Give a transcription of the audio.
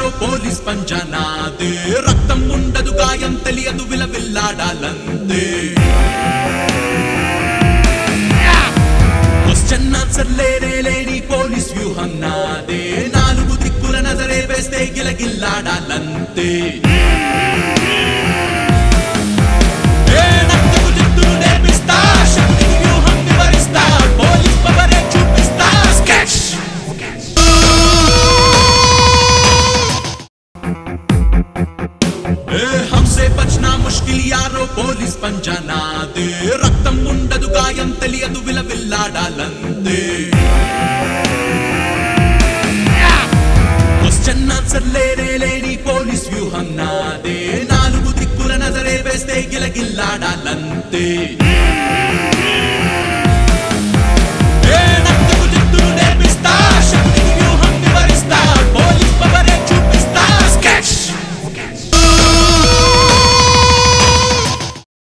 police పంజానాదే రక్తం ఉండదు గాయం తెలియదు విలవిల్లాడాలంతే క్వశ్చన్ ఆన్సర్ లేనే లేని పోలీస్ వ్యూహం నాదే నాలుగు దిక్కుల నజరే వేస్తే గిలగిల్లాడాలంతే ఏ రక్తపు జిత్తులు నేర్పిస్తా శక్తికి వ్యూహం వివరిస్తా పోలీస్ పవరే చూపిస్తా స్కెచ్ ఏ హంసే బచ్నా ముష్కిల్ యారో పోలీస్ పంజానా దే రక్తం ఉండదు గాయం తెలియదు విలవిల్లాడాలంతే క్వశ్చన్ ఆన్సర్ లేనే లేని పోలీస్ వ్యూహం నాదే నాలుగు దిక్కుల నజరే వేస్తే గిలగిల్లాడాలంతే